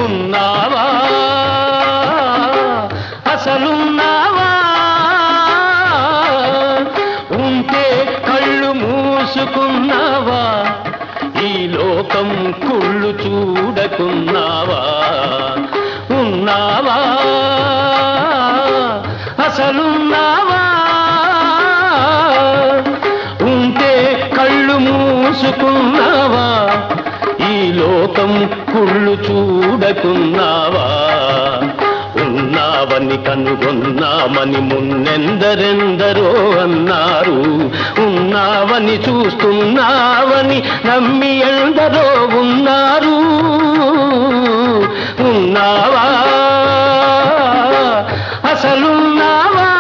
ఉన్నావా అసలున్నావా ఉంటే కళ్ళు మూసుకున్నావా ఈ లోకం కుళ్ళు చూడకున్నావా ఉన్నావా అసలున్నావా ఉంటే కళ్ళు మూసుకున్నావా ఈ లోకం కుళ్ళు చూడకున్నావా ఉన్నావని కనుగొన్నామని మున్నెందరెందరో అన్నారు ఉన్నావని చూస్తున్నావని నమ్మి ఎందరో ఉన్నారు ఉన్నావా అసలున్నావా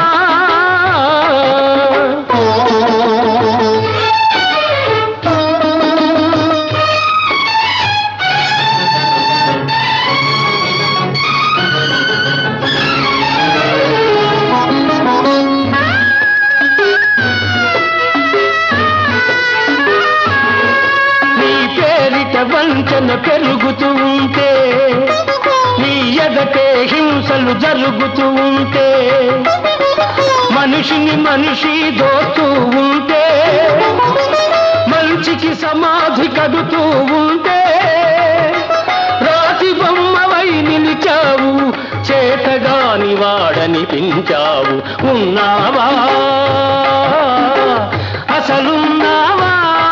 నీ పేరిట వంచన పెరుగుతూ ఉంటే నీ ఎదటే హింసలు జరుగుతూ ఉంటే మనిషిని మనిషి దోస్తూ ఉంటే మంచికి సమాధి కడుతూ ఉంటే రాతి బొమ్మవై నిలిచావు చేతగాని వాడనిపించావు ఉన్నావా అసలున్నావా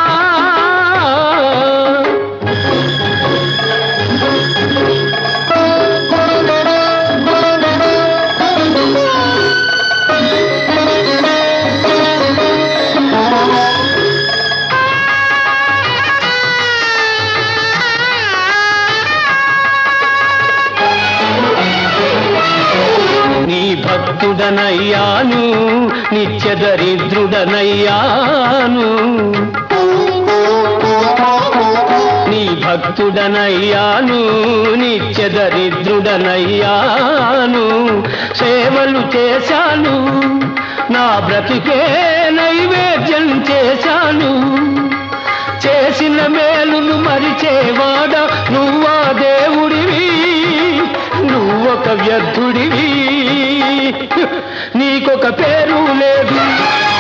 నీ భక్తుడనయ్యాను నిత్య దరిద్రుడనయ్యాను నీ భక్తుడనయ్యాను నిత్య దరిద్రుడనయ్యాను సేవలు చేశాను నా బ్రతుకే నైవేద్యం చేశాను చేసిన మేలును మరిచేవాడ నువ్వా దేవుడివి నువ్వొక వ్యర్థుడివి నీకొక పేరు లేదు